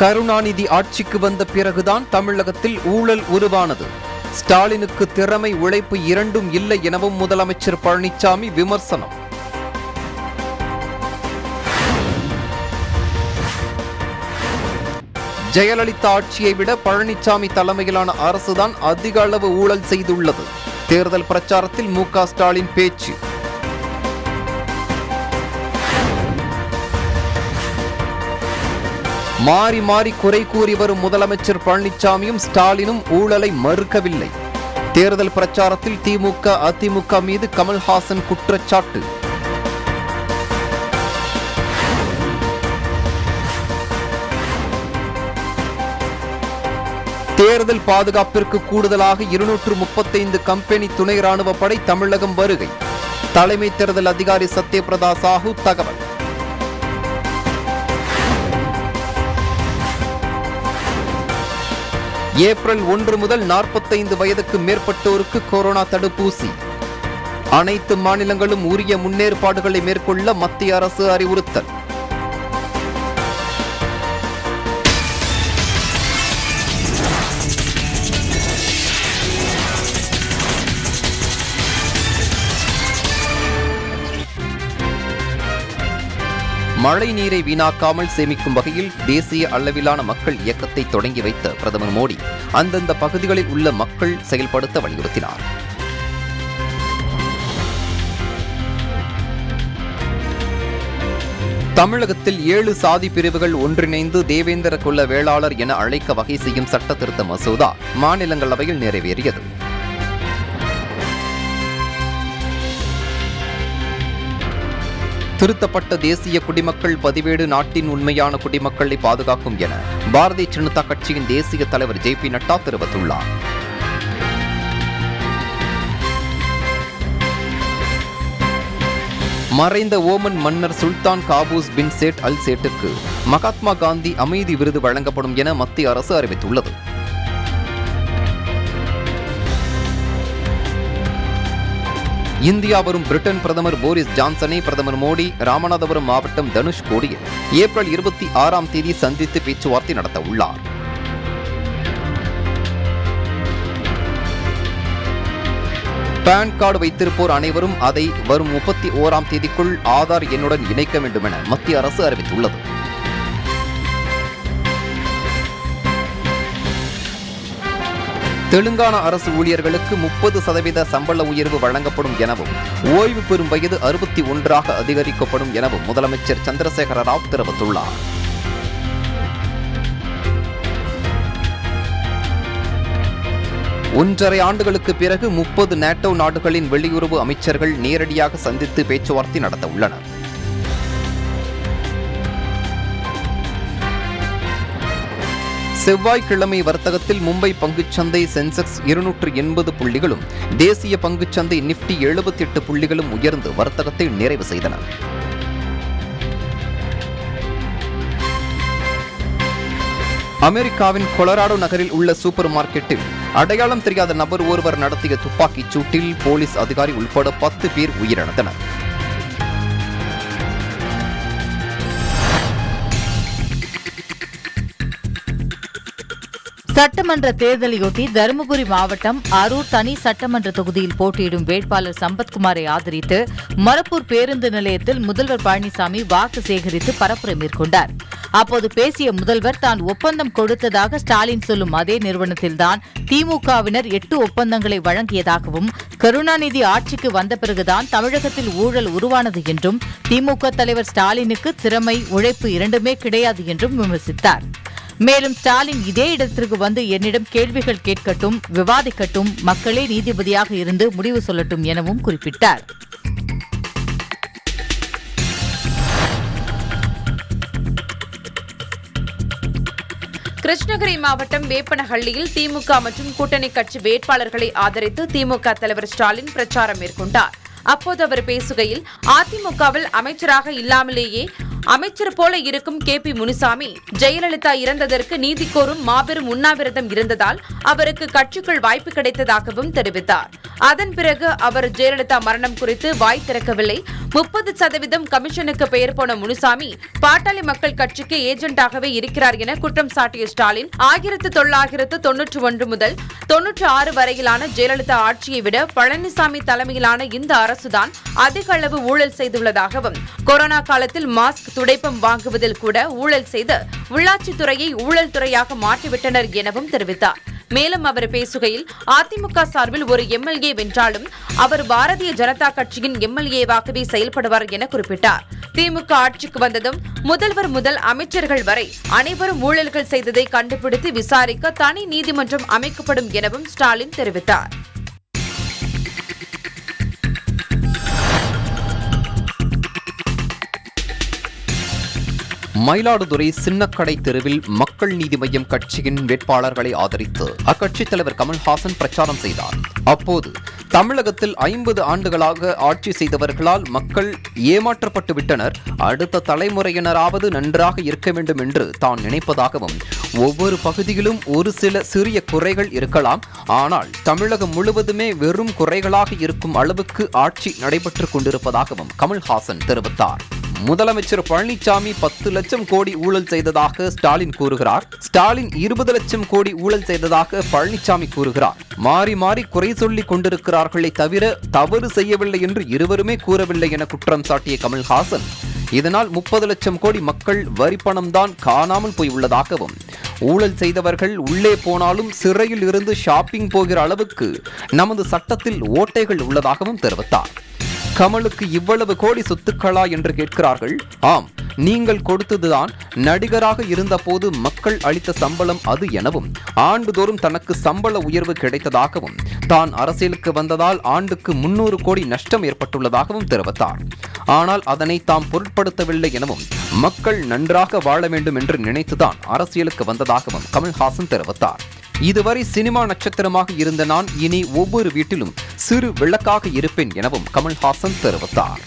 கருணாநிதி ஆட்சிக்கு வந்த பிறகுதான் தமிழகத்தில் ஊழல் உருவானது ஸ்டாலினுக்கு திறமை உழைப்பு இரண்டும் இல்லை எனவும் முதலமைச்சர் பழனிசாமி விமர்சனம் ஜெயலலிதா ஆட்சியை விட பழனிசாமி தலைமையிலான அரசுதான் அதிக அளவு ஊழல் செய்துள்ளது தேர்தல் பிரச்சாரத்தில் மு க ஸ்டாலின் பேச்சு மாறி மாறி குறை கூறி வரும் முதலமைச்சர் பழனிசாமியும் ஸ்டாலினும் ஊழலை மறுக்கவில்லை தேர்தல் பிரச்சாரத்தில் திமுக அதிமுக மீது கமல்ஹாசன் குற்றச்சாட்டு தேர்தல் பாதுகாப்பிற்கு கூடுதலாக இருநூற்று முப்பத்தைந்து கம்பெனி துணை ராணுவ படை தமிழகம் வருகை தலைமை தேர்தல் அதிகாரி சத்யபிரதா சாஹூ தகவல் ஏப்ரல் ஒன்று முதல் நாற்பத்தைந்து வயதுக்கு மேற்பட்டோருக்கு கொரோனா தடுப்பூசி அனைத்து மாநிலங்களும் உரிய முன்னேற்பாடுகளை மேற்கொள்ள மத்திய அரசு அறிவுறுத்தல் மழை நீரை வீணாக்காமல் சேமிக்கும் வகையில் தேசிய அளவிலான மக்கள் இயக்கத்தை தொடங்கி வைத்த பிரதமர் மோடி அந்தந்த பகுதிகளில் உள்ள மக்கள் செயல்படுத்த வலியுறுத்தினார் தமிழகத்தில் ஏழு சாதி பிரிவுகள் ஒன்றிணைந்து தேவேந்திர குல வேளாளர் என அழைக்க வகை செய்யும் சட்ட திருத்த மசோதா மாநிலங்களவையில் நிறைவேறியது திருத்தப்பட்ட தேசிய குடிமக்கள் பதிவேடு நாட்டின் உண்மையான குடிமக்களை பாதுகாக்கும் என பாரதிய ஜனதா கட்சியின் தேசிய தலைவர் ஜே பி நட்டா தெரிவித்துள்ளார் மறைந்த ஓமன் மன்னர் Sultan Qaboos bin Said al சேட்டுக்கு மகாத்மா காந்தி அமைதி விருது வழங்கப்படும் என மத்திய அரசு அறிவித்துள்ளது இந்தியா வரும் பிரிட்டன் பிரதமர் போரிஸ் ஜான்சனை பிரதமர் மோடி ராமநாதபுரம் மாவட்டம் தனுஷ்கோடியில் ஏப்ரல் இருபத்தி ஆறாம் தேதி சந்தித்து பேச்சுவார்த்தை நடத்த உள்ளார் பான் கார்டு வைத்திருப்போர் அனைவரும் அதை வரும் முப்பத்தி ஓராம் தேதிக்குள் ஆதார் எண்ணுடன் இணைக்க வேண்டும் என மத்திய அரசு அறிவித்துள்ளது தெலுங்கானா அரசு ஊழியர்களுக்கு முப்பது சதவீத சம்பள உயர்வு வழங்கப்படும் எனவும் ஓய்வு பெறும் வயது அறுபத்தி ஒன்றாக அதிகரிக்கப்படும் எனவும் முதலமைச்சர் சந்திரசேகர ராவ் தெரிவித்துள்ளார் ஒன்றரை ஆண்டுகளுக்கு பிறகு முப்பது நேட்டோ நாடுகளின் வெளியுறவு அமைச்சர்கள் நேரடியாக சந்தித்து பேச்சுவார்த்தை நடத்த உள்ளனர் செவ்வாய்க்கிழமை வர்த்தகத்தில் மும்பை பங்குச்சந்தை சென்செக்ஸ் இருநூற்று எண்பது புள்ளிகளும் தேசிய பங்குச்சந்தை நிப்டி எழுபத்தி எட்டு புள்ளிகளும் உயர்ந்து வர்த்தகத்தை நிறைவு செய்தன அமெரிக்காவின் கொலராடோ நகரில் உள்ள சூப்பர் மார்க்கெட்டில் அடையாளம் தெரியாத நபர் ஒருவர் நடத்திய துப்பாக்கிச் சூட்டில் போலீஸ் அதிகாரி உள்பட பத்து பேர் உயிரிழந்தனர் சட்டமன்ற தேர்தலையொட்டி தருமபுரி மாவட்டம் அரூர் தனி சட்டமன்ற தொகுதியில் போட்டியிடும் வேட்பாளர் சம்பத்குமாரை ஆதரித்து மரப்பூர் பேருந்து நிலையத்தில் முதல்வர் பழனிசாமி வாக்கு சேகரித்து பரப்புரை மேற்கொண்டார் அப்போது பேசிய முதல்வர் தான் ஒப்பந்தம் கொடுத்ததாக ஸ்டாலின் சொல்லும் அதே நிறுவனத்தில்தான் திமுகவினர் எட்டு ஒப்பந்தங்களை வழங்கியதாகவும் கருணாநிதி ஆட்சிக்கு வந்த பிறகுதான் தமிழகத்தில் ஊழல் உருவானது என்றும் திமுக தலைவர் ஸ்டாலினுக்கு திறமை உழைப்பு இரண்டுமே கிடையாது என்றும் விமர்சித்தார் மேலும் ஸ்டாலின் இதே இடத்திற்கு வந்து என்னிடம் கேள்விகள் கேட்கட்டும் விவாதிக்கட்டும் மக்களே நீதிபதியாக இருந்து முடிவு சொல்லட்டும் எனவும் குறிப்பிட்டார் கிருஷ்ணகிரி மாவட்டம் வேப்பனஹள்ளியில் திமுக மற்றும் கூட்டணி கட்சி வேட்பாளர்களை ஆதரித்து திமுக தலைவர் ஸ்டாலின் பிரச்சாரம் மேற்கொண்டார் அப்போது அவர் பேசுகையில் அதிமுகவில் அமைச்சராக இல்லாமலேயே அமைச்சர் போல இருக்கும் கே பி முனுசாமி ஜெயலலிதா இறந்ததற்கு நீதி கோரும் மாபெரும் உண்ணாவிரதம் இருந்ததால் அவருக்கு கட்சிக்குள் வாய்ப்பு கிடைத்ததாகவும் தெரிவித்தார் அதன் பிறகு அவர் ஜெயலலிதா மரணம் குறித்து வாய் திறக்கவில்லை முப்பது சதவீதம் கமிஷனுக்கு பெயர் போன முனுசாமி பாட்டாளி மக்கள் கட்சிக்கு ஏஜென்டாகவே இருக்கிறார் என குற்றம் சாட்டிய ஸ்டாலின் ஆயிரத்து தொள்ளாயிரத்து தொன்னூற்று ஒன்று முதல் தொன்னூற்று ஆறு வரையிலான ஜெயலலிதா ஆட்சியை விட பழனிசாமி தலைமையிலான இந்த அரசுதான் அதிக அளவு ஊழல் செய்துள்ளதாகவும் கொரோனா காலத்தில் மாஸ்க் துடைப்பம் வாங்குவதில் கூட ஊழல் செய்து உள்ளாட்சித்துறையை ஊழல் துறையாக மாற்றிவிட்டனர் எனவும் தெரிவித்தார் மேலும் அவர் பேசுகையில் அதிமுக சார்பில் ஒரு எம்எல்ஏ வென்றாலும் அவர் பாரதிய ஜனதா கட்சியின் எம்எல்ஏவாகவே செயல்படுவார் என குறிப்பிட்டார் திமுக ஆட்சிக்கு வந்ததும் முதல்வர் முதல் அமைச்சர்கள் வரை அனைவரும் ஊழல்கள் செய்ததை கண்டுபிடித்து விசாரிக்க தனி நீதிமன்றம் அமைக்கப்படும் எனவும் ஸ்டாலின் தெரிவித்தார் மயிலாடுதுறை சின்னக்கடை தெருவில் மக்கள் நீதி மய்யம் கட்சியின் வேட்பாளர்களை ஆதரித்து அக்கட்சித் தலைவர் கமல்ஹாசன் பிரச்சாரம் செய்தார் அப்போது தமிழகத்தில் ஐம்பது ஆண்டுகளாக ஆட்சி செய்தவர்களால் மக்கள் ஏமாற்றப்பட்டு விட்டனர் அடுத்த தலைமுறையினராவது நன்றாக இருக்க வேண்டும் என்று தான் நினைப்பதாகவும் ஒவ்வொரு பகுதியிலும் ஒரு சில சிறிய குறைகள் இருக்கலாம் ஆனால் தமிழகம் முழுவதுமே வெறும் குறைகளாக இருக்கும் அளவுக்கு ஆட்சி நடைபெற்றுக் கொண்டிருப்பதாகவும் கமல்ஹாசன் தெரிவித்தார் முதலமைச்சர் பழனிசாமி பத்து லட்சம் கோடி ஊழல் செய்ததாக ஸ்டாலின் கூறுகிறார் ஸ்டாலின் இருபது லட்சம் கோடி ஊழல் செய்ததாக பழனிசாமி கூறுகிறார் மாறி மாறி குறை சொல்லிக் கொண்டிருக்கிறார்களே தவிர தவறு செய்யவில்லை என்று இருவருமே கூறவில்லை என குற்றம் சாட்டிய கமல்ஹாசன் இதனால் முப்பது லட்சம் கோடி மக்கள் வரிப்பணம்தான் காணாமல் போய் உள்ளதாகவும் ஊழல் செய்தவர்கள் உள்ளே போனாலும் சிறையில் இருந்து ஷாப்பிங் போகிற அளவுக்கு நமது சட்டத்தில் ஓட்டைகள் உள்ளதாகவும் தெரிவித்தார் கமலுக்கு இவ்வளவு கோடி சொத்துக்களா என்று கேட்கிறார்கள் ஆம் நீங்கள் கொடுத்ததுதான் நடிகராக இருந்தபோது மக்கள் அளித்த சம்பளம் அது எனவும் ஆண்டுதோறும் தனக்கு சம்பள உயர்வு கிடைத்ததாகவும் தான் அரசியலுக்கு வந்ததால் ஆண்டுக்கு முன்னூறு கோடி நஷ்டம் ஏற்பட்டுள்ளதாகவும் தெரிவித்தார் ஆனால் அதனை தாம் பொருட்படுத்தவில்லை எனவும் மக்கள் நன்றாக வாழ வேண்டும் என்று நினைத்துதான் அரசியலுக்கு வந்ததாகவும் கமல்ஹாசன் தெரிவித்தார் இதுவரை சினிமா நட்சத்திரமாக இருந்த நான் இனி ஒவ்வொரு வீட்டிலும் சிறு விளக்காக இருப்பேன் எனவும் கமல்ஹாசன் தெரிவித்தார்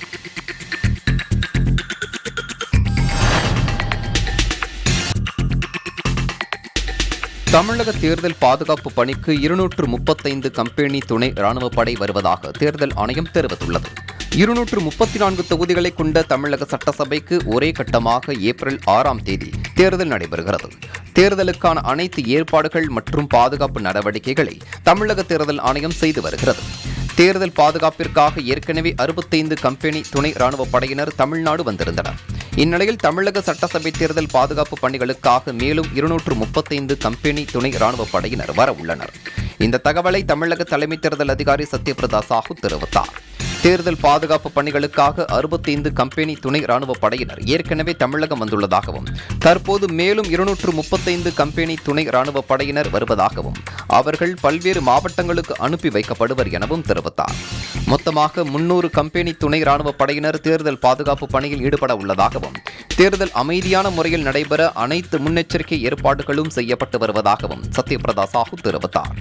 தமிழக தேர்தல் பாதுகாப்பு பணிக்கு இருநூற்று முப்பத்தைந்து கம்பெனி துணை ராணுவப் படை வருவதாக தேர்தல் ஆணையம் தெரிவித்துள்ளது இருநூற்று முப்பத்தி நான்கு தொகுதிகளை கொண்ட தமிழக சட்டசபைக்கு ஒரே கட்டமாக ஏப்ரல் ஆறாம் தேதி தேர்தல் நடைபெறுகிறது தேர்தலுக்கான அனைத்து ஏற்பாடுகள் மற்றும் பாதுகாப்பு நடவடிக்கைகளை தமிழக தேர்தல் ஆணையம் செய்து வருகிறது தேர்தல் பாதுகாப்பிற்காக ஏற்கனவே அறுபத்தைந்து கம்பெனி துணை ராணுவ படையினர் தமிழ்நாடு வந்திருந்தனர் இந்நிலையில் தமிழக சட்டசபை தேர்தல் பாதுகாப்பு பணிகளுக்காக மேலும் இருநூற்று முப்பத்தைந்து கம்பெனி துணை ராணுவ படையினர் வர உள்ளனர் இந்த தகவலை தமிழக தலைமை தேர்தல் அதிகாரி சத்யபிரதா சாஹூ தெரிவித்தார் தேர்தல் பாதுகாப்பு பணிகளுக்காக அறுபத்தைந்து கம்பெனி துணை ராணுவ படையினர் ஏற்கனவே தமிழகம் வந்துள்ளதாகவும் தற்போது மேலும் இருநூற்று முப்பத்தைந்து கம்பெனி துணை ராணுவ படையினர் வருவதாகவும் அவர்கள் பல்வேறு மாவட்டங்களுக்கு அனுப்பி வைக்கப்படுவர் எனவும் தெரிவித்தார் மொத்தமாக முன்னூறு கம்பெனி துணை ராணுவ படையினர் தேர்தல் பாதுகாப்பு பணியில் ஈடுபட உள்ளதாகவும் தேர்தல் அமைதியான முறையில் நடைபெற அனைத்து முன்னெச்சரிக்கை ஏற்பாடுகளும் செய்யப்பட்டு வருவதாகவும் சத்யபிரதா சாஹூ தெரிவித்தார்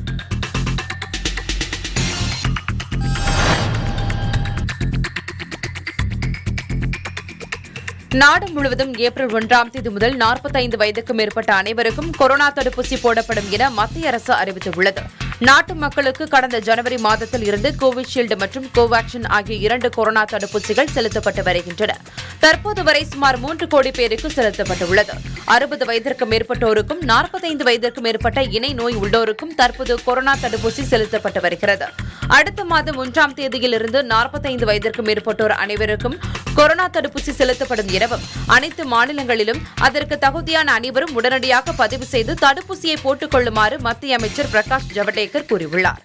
நாடு முழுவதும் ஏப்ரல் ஒன்றாம் தேதி முதல் 45 வயதுக்கு மேற்பட்ட அனைவருக்கும் கொரோனா தடுப்பூசி போடப்படும் என மத்திய அரசு அறிவித்துள்ளது நாட்டு மக்களுக்கு கடந்த ஜனவரி மாதத்தில் இருந்து கோவிஷீல்டு மற்றும் கோவாக்சின் ஆகிய இரண்டு கொரோனா தடுப்பூசிகள் செலுத்தப்பட்டு வருகின்றன தற்போது வரை சுமார் மூன்று கோடி பேருக்கு செலுத்தப்பட்டுள்ளது அறுபது வயதிற்கு மேற்பட்டோருக்கும் 45 வயதிற்கு மேற்பட்ட இணை நோய் உள்ளோருக்கும் தற்போது கொரோனா தடுப்பூசி செலுத்தப்பட்டு வருகிறது அடுத்த மாதம் ஒன்றாம் தேதியிலிருந்து 45 வயதிற்கு மேற்பட்டோர் அனைவருக்கும் கொரோனா தடுப்பூசி செலுத்தப்படும் எனவும் அனைத்து மாநிலங்களிலும் அதற்கு தகுதியான அனைவரும் உடனடியாக பதிவு செய்து தடுப்பூசியை போட்டுக் கொள்ளுமாறு மத்திய அமைச்சர் பிரகாஷ் ஜவடேகர் கூறியுள்ளார்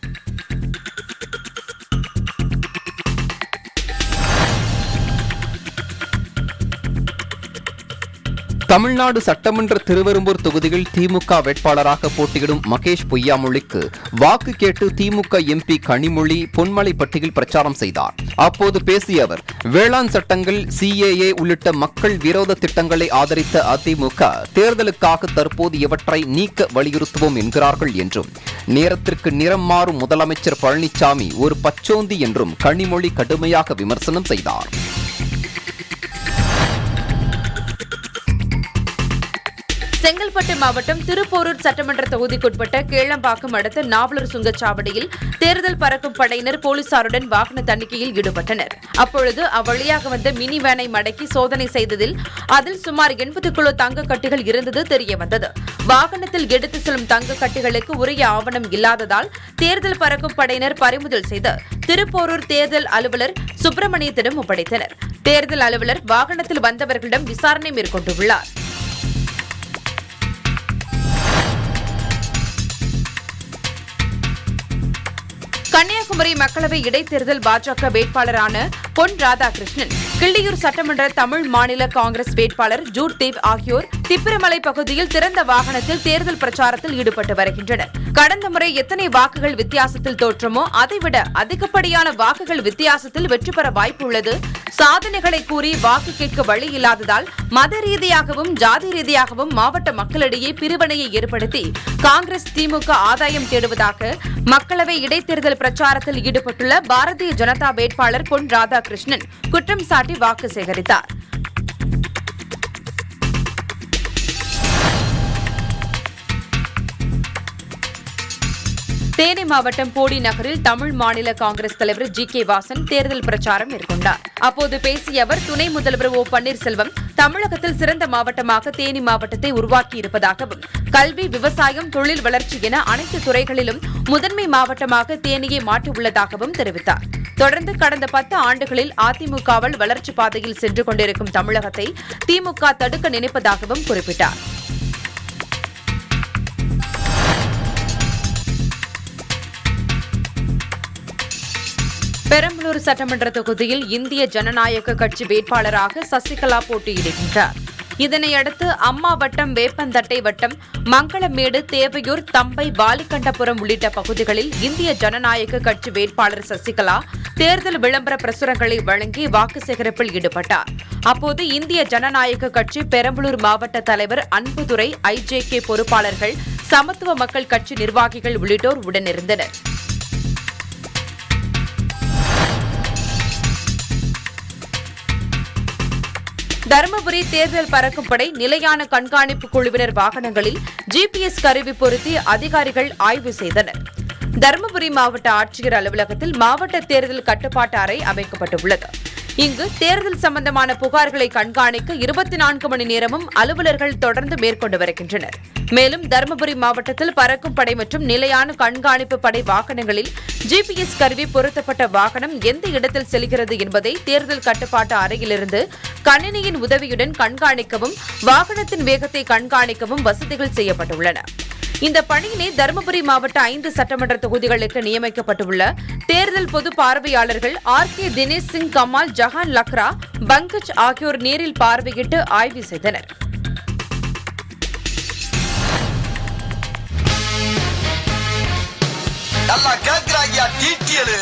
தமிழ்நாடு சட்டமன்ற திருவெரும்பூர் தொகுதியில் திமுக வேட்பாளராக போட்டியிடும் மகேஷ் பொய்யாமொழிக்கு வாக்கு கேட்டு திமுக எம்பி கனிமொழி பொன்மலைப்பட்டியில் பிரச்சாரம் செய்தார் அப்போது பேசிய அவர் வேளாண் சட்டங்கள் சிஏஏ உள்ளிட்ட மக்கள் விரோத திட்டங்களை ஆதரித்த அதிமுக தேர்தலுக்காக தற்போது இவற்றை நீக்க வலியுறுத்துவோம் என்கிறார்கள் என்றும் நேரத்திற்கு நிறம் மாறும் முதலமைச்சர் பழனிசாமி ஒரு பச்சோந்தி என்றும் கனிமொழி கடுமையாக விமர்சனம் செய்தார் செங்கல்பட்டு மாவட்டம் திருப்போரூர் சட்டமன்ற தொகுதிக்குட்பட்ட கேளம்பாக்கம் அடுத்த நாவலூர் சுங்கச்சாவடியில் தேர்தல் பறக்கும் படையினர் போலீசாருடன் வாகன தணிக்கையில் ஈடுபட்டனர் அப்பொழுது அவ்வழியாக வந்த மினி வேனை மடக்கி சோதனை செய்ததில் அதில் சுமார் எண்பது கிலோ தங்க கட்டிகள் இருந்தது தெரியவந்தது வாகனத்தில் எடுத்து செல்லும் தங்க கட்டிகளுக்கு உரிய ஆவணம் இல்லாததால் தேர்தல் பறக்கும் படையினர் பறிமுதல் செய்து திருப்போரூர் தேர்தல் அலுவலர் சுப்பிரமணியத்திடம் ஒப்படைத்தனர் தேர்தல் அலுவலர் வாகனத்தில் வந்தவர்களிடம் விசாரணை மேற்கொண்டுள்ளார் கன்னியாகுமரி மக்களவை இடைத்தேர்தல் பாஜக வேட்பாளரான பொன் ராதாகிருஷ்ணன் கிள்ளியூர் சட்டமன்ற தமிழ் மாநில காங்கிரஸ் வேட்பாளர் ஜூட் தேவ் ஆகியோர் திப்பிரமலை பகுதியில் திறந்த வாகனத்தில் தேர்தல் பிரச்சாரத்தில் ஈடுபட்டு வருகின்றனர் கடந்த முறை எத்தனை வாக்குகள் வித்தியாசத்தில் தோற்றமோ அதைவிட அதிகப்படியான வாக்குகள் வித்தியாசத்தில் வெற்றி பெற வாய்ப்புள்ளது சாதனைகளை கூறி வாக்கு கேட்க வழி இல்லாததால் மத ரீதியாகவும் ஜாதி ரீதியாகவும் மாவட்ட மக்களிடையே பிரிவினையை ஏற்படுத்தி காங்கிரஸ் திமுக ஆதாயம் தேடுவதாக மக்களவை இடைத்தேர்தல் பிரச்சாரத்தில் ஈடுபட்டுள்ள பாரதிய ஜனதா வேட்பாளர் பொன் ராதாகிருஷ்ணன் குற்றம் சாட்டி வாக்கு சேகரித்தார் தேனி மாவட்டம் போடி நகரில் தமிழ் மாநில காங்கிரஸ் தலைவர் ஜி கே வாசன் தேர்தல் பிரச்சாரம் மேற்கொண்டார் அப்போது பேசிய அவர் துணை முதல்வர் ஓ பன்னீர்செல்வம் தமிழகத்தில் சிறந்த மாவட்டமாக தேனி மாவட்டத்தை உருவாக்கியிருப்பதாகவும் கல்வி விவசாயம் தொழில் வளர்ச்சி என அனைத்து துறைகளிலும் முதன்மை மாவட்டமாக தேனியை மாற்றியுள்ளதாகவும் தெரிவித்தார் தொடர்ந்து கடந்த பத்து ஆண்டுகளில் அதிமுகவால் வளர்ச்சி பாதையில் சென்று கொண்டிருக்கும் தமிழகத்தை திமுக தடுக்க நினைப்பதாகவும் குறிப்பிட்டார் பெரம்பலூர் சட்டமன்ற தொகுதியில் இந்திய ஜனநாயக கட்சி வேட்பாளராக சசிகலா போட்டியிடுகின்றார் இதனையடுத்து அம்மா வட்டம் வேப்பந்தட்டை வட்டம் மங்களமேடு தேவையூர் தம்பை பாலிகண்டபுரம் உள்ளிட்ட பகுதிகளில் இந்திய ஜனநாயக கட்சி வேட்பாளர் சசிகலா தேர்தல் விளம்பர பிரசுரங்களை வழங்கி வாக்கு சேகரிப்பில் ஈடுபட்டார் அப்போது இந்திய ஜனநாயக கட்சி பெரம்பலூர் மாவட்ட தலைவர் அன்புதுரை ஐஜேகே பொறுப்பாளர்கள் சமத்துவ மக்கள் கட்சி நிர்வாகிகள் உள்ளிட்டோர் உடனிருந்தனர் தருமபுரி தேர்தல் பறக்கும் படை நிலையான கண்காணிப்பு குழுவினர் வாகனங்களில் ஜிபிஎஸ் கருவி பொருத்தி அதிகாரிகள் ஆய்வு செய்தனர் தருமபுரி மாவட்ட ஆட்சியர் அலுவலகத்தில் மாவட்ட தேர்தல் கட்டுப்பாட்டு அறை அமைக்கப்பட்டுள்ளது இங்கு தேர்தல் சம்பந்தமான புகார்களை கண்காணிக்க இருபத்தி நான்கு மணி நேரமும் அலுவலர்கள் தொடர்ந்து மேற்கொண்டு வருகின்றனர் மேலும் தருமபுரி மாவட்டத்தில் பறக்கும் படை மற்றும் நிலையான கண்காணிப்பு படை வாகனங்களில் ஜிபிஎஸ் கருவி பொருத்தப்பட்ட வாகனம் எந்த இடத்தில் செல்கிறது என்பதை தேர்தல் கட்டுப்பாட்டு அறையிலிருந்து கணினியின் உதவியுடன் கண்காணிக்கவும் வாகனத்தின் வேகத்தை கண்காணிக்கவும் வசதிகள் செய்யப்பட்டுள்ளன இந்த பணியினை தருமபுரி மாவட்ட ஐந்து சட்டமன்ற தொகுதிகளுக்கு நியமிக்கப்பட்டுள்ள தேர்தல் பொது பார்வையாளர்கள் ஆர் கே தினேஷ் சிங் கமால் ஜஹான் லக்ரா பங்கஜ் ஆகியோர் நேரில் பார்வையிட்டு ஆய்வு செய்தனர் நல்லா கேக்குறாங்கயா டீட்டியலு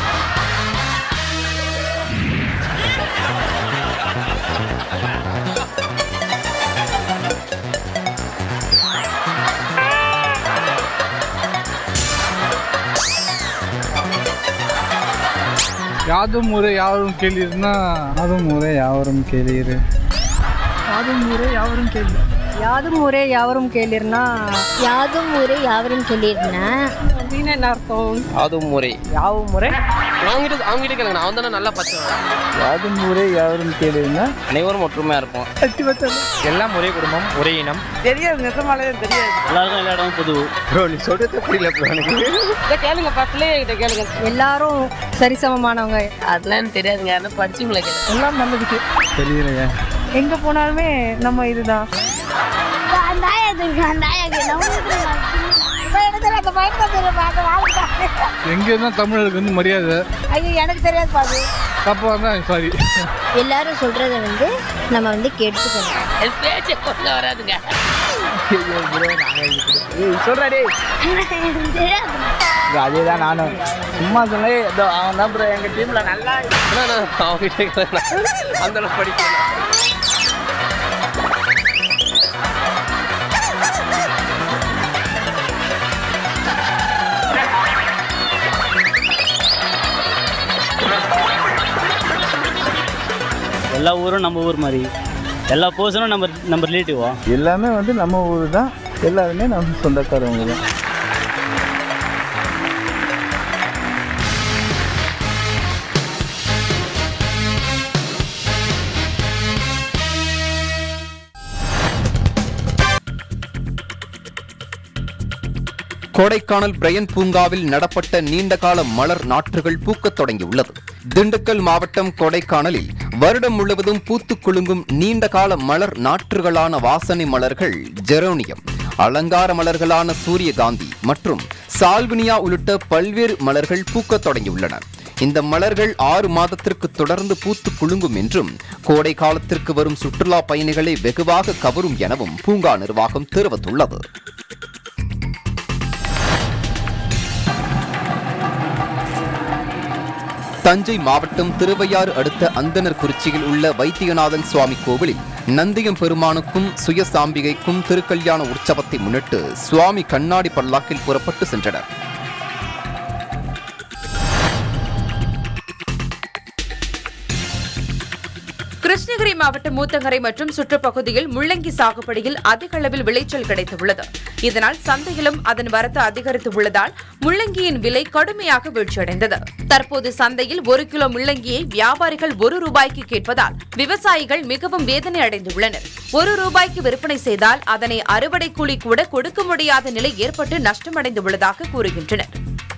யாதும் ஊரே யாவரும் கேளீர்னா அதும் ஊரே யாவரும் கேளீர் யாதும் ஊரே யாவரும் கேள்வி யாதும் ஊரே யாவரும் கேளிர்னா யாதும் ஊரே யாவரும் சொல்லியிருந்தேன் அப்படின்னு என்ன அர்த்தம் யாதும் முறை யாவும் முறை அவங்ககிட்ட அவங்ககிட்ட கேளுங்க நான் வந்து நல்லா பச்சை யாதும் ஊரே யாவரும் கேளீர்னா அனைவரும் ஒற்றுமையா இருப்போம் எல்லாம் ஒரே குடும்பம் ஒரே இனம் தெரியாது நெசமாலே தெரியாது எல்லாருக்கும் எல்லா இடமும் பொது ப்ரோ நீ சொல்றது புரியல ப்ரோ எனக்கு கேளுங்க பக்கத்துலேயே கிட்ட கேளுங்க எல்லாரும் சரிசமமானவங்க அதெல்லாம் தெரியாதுங்க யாரும் படிச்சுங்களே எல்லாம் நல்லதுக்கு தெரியலையே எங்க போனாலுமே நம்ம இதுதான் அந்த ஆயாக்கு இருக்கு அந்த ஆயாக்கு நம்மளுக்கு இப்ப இடத்துல அந்த பயன்படுத்துற பார்க்க வாழ்க்கை எங்க இருந்தா தமிழருக்கு வந்து மரியாதை ஐயோ எனக்கு தெரியாது பாது தப்பா இருந்தா சாரி எல்லாரும் சொல்றத வந்து நம்ம வந்து கேட்டுக்கணும் பேச்சை கொள்ள வராதுங்க சொல்றாடே தெரியாது அதே தான் நானும் சும்மா சொன்னே இதோ அவன் தான் ப்ரோ எங்கள் டீமில் நல்லா அவங்ககிட்ட கேளுங்க. அந்த அளவுக்கு படிக்கல எல்லா ஊரும் நம்ம ஊர் மாதிரி எல்லா பர்சனும் நம்ம நம்ம ரிலேட்டிவா எல்லாமே வந்து நம்ம ஊர் தான் எல்லாருமே நம்ம சொந்தக்காரவங்க தான் கொடைக்கானல் பிரையன் பூங்காவில் நடப்பட்ட நீண்டகால மலர் நாற்றுகள் பூக்கத் தொடங்கியுள்ளது திண்டுக்கல் மாவட்டம் கொடைக்கானலில் வருடம் முழுவதும் பூத்துக் குலுங்கும் நீண்டகால மலர் நாற்றுகளான வாசனை மலர்கள் ஜெரோனியம் அலங்கார மலர்களான சூரியகாந்தி மற்றும் சால்வினியா உள்ளிட்ட பல்வேறு மலர்கள் பூக்கத் தொடங்கியுள்ளன இந்த மலர்கள் ஆறு மாதத்திற்கு தொடர்ந்து பூத்து குலுங்கும் என்றும் கோடை காலத்திற்கு வரும் சுற்றுலா பயணிகளை வெகுவாக கவரும் எனவும் பூங்கா நிர்வாகம் தெரிவித்துள்ளது தஞ்சை மாவட்டம் திருவையாறு அடுத்த அந்தனர் குறிச்சியில் உள்ள வைத்தியநாதன் சுவாமி கோவிலில் நந்தியம் பெருமானுக்கும் சுயசாம்பிகைக்கும் திருக்கல்யாண உற்சவத்தை முன்னிட்டு சுவாமி கண்ணாடி பல்லாக்கில் புறப்பட்டு சென்றனர் கிருஷ்ணகிரி மாவட்டம் மூத்தங்கரை மற்றும் சுற்றுப்பகுதியில் முள்ளங்கி சாகுபடியில் அதிக அளவில் விளைச்சல் கிடைத்துள்ளது இதனால் சந்தையிலும் அதன் வரத்து அதிகரித்து உள்ளதால் முள்ளங்கியின் விலை கடுமையாக வீழ்ச்சியடைந்தது தற்போது சந்தையில் ஒரு கிலோ முள்ளங்கியை வியாபாரிகள் ஒரு ரூபாய்க்கு கேட்பதால் விவசாயிகள் மிகவும் வேதனை அடைந்துள்ளனர் ஒரு ரூபாய்க்கு விற்பனை செய்தால் அதனை அறுவடை கூலி கூட கொடுக்க முடியாத நிலை ஏற்பட்டு நஷ்டமடைந்துள்ளதாக கூறுகின்றனர்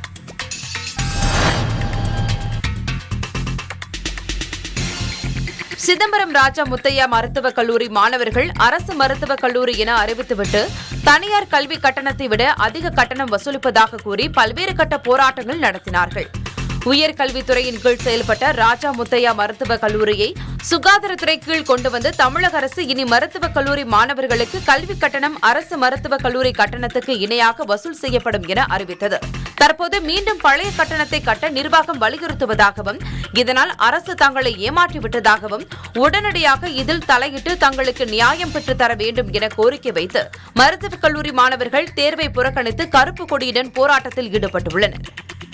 சிதம்பரம் ராஜா முத்தையா மருத்துவக் கல்லூரி மாணவர்கள் அரசு மருத்துவக் கல்லூரி என அறிவித்துவிட்டு தனியார் கல்வி கட்டணத்தை விட அதிக கட்டணம் வசூலிப்பதாக கூறி பல்வேறு கட்ட போராட்டங்கள் நடத்தினார்கள் உயர்கல்வித்துறையின் கீழ் செயல்பட்ட ராஜா முத்தையா மருத்துவக் கல்லூரியை சுகாதாரத்துறை கீழ் கொண்டு வந்து தமிழக அரசு இனி மருத்துவக் கல்லூரி மாணவர்களுக்கு கல்வி கட்டணம் அரசு மருத்துவக் கல்லூரி கட்டணத்துக்கு இணையாக வசூல் செய்யப்படும் என அறிவித்தது தற்போது மீண்டும் பழைய கட்டணத்தை கட்ட நிர்வாகம் வலியுறுத்துவதாகவும் இதனால் அரசு தங்களை ஏமாற்றிவிட்டதாகவும் உடனடியாக இதில் தலையிட்டு தங்களுக்கு நியாயம் பெற்றுத் தர வேண்டும் என கோரிக்கை வைத்து மருத்துவக் கல்லூரி மாணவர்கள் தேர்வை புறக்கணித்து கருப்பு கொடியுடன் போராட்டத்தில் ஈடுபட்டுள்ளனர்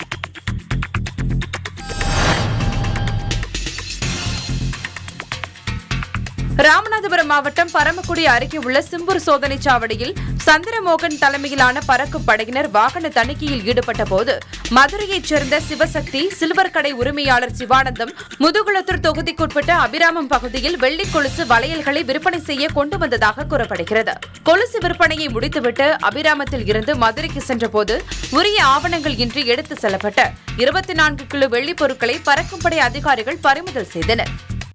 ராமநாதபுரம் மாவட்டம் பரமக்குடி அருகே உள்ள சிம்பூர் சோதனைச் சாவடியில் சந்திரமோகன் தலைமையிலான பறக்கும் படையினர் வாகன தணிக்கையில் ஈடுபட்ட போது மதுரையைச் சேர்ந்த சிவசக்தி சில்வர் கடை உரிமையாளர் சிவானந்தம் முதுகுளத்தூர் தொகுதிக்குட்பட்ட அபிராமம் பகுதியில் வெள்ளி கொலுசு வளையல்களை விற்பனை செய்ய கொண்டு வந்ததாக கூறப்படுகிறது கொலுசு விற்பனையை முடித்துவிட்டு அபிராமத்தில் இருந்து மதுரைக்கு சென்றபோது உரிய ஆவணங்கள் இன்றி எடுத்து செல்லப்பட்ட இருபத்தி நான்கு கிலோ வெள்ளிப் பொருட்களை பறக்கும் படை அதிகாரிகள் பறிமுதல் செய்தனர்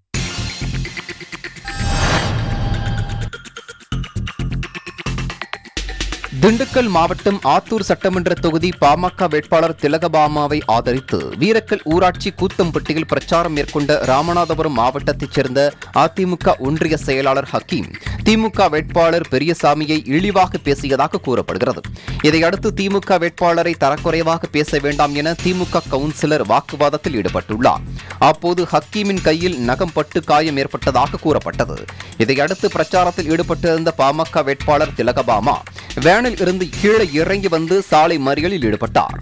திண்டுக்கல் மாவட்டம் ஆத்தூர் சட்டமன்ற தொகுதி பாமக வேட்பாளர் திலகபாமாவை ஆதரித்து வீரக்கல் ஊராட்சி கூத்தம்பட்டியில் பிரச்சாரம் மேற்கொண்ட ராமநாதபுரம் மாவட்டத்தைச் சேர்ந்த அதிமுக ஒன்றிய செயலாளர் ஹக்கீம் திமுக வேட்பாளர் பெரியசாமியை இழிவாக பேசியதாக கூறப்படுகிறது இதையடுத்து திமுக வேட்பாளரை தரக்குறைவாக பேச வேண்டாம் என திமுக கவுன்சிலர் வாக்குவாதத்தில் ஈடுபட்டுள்ளார் அப்போது ஹக்கீமின் கையில் நகம் பட்டு காயம் ஏற்பட்டதாக கூறப்பட்டது இதையடுத்து பிரச்சாரத்தில் ஈடுபட்டிருந்த பாமக வேட்பாளர் திலகபாமா வேனில் இருந்து கீழே இறங்கி வந்து சாலை மறியலில் ஈடுபட்டார்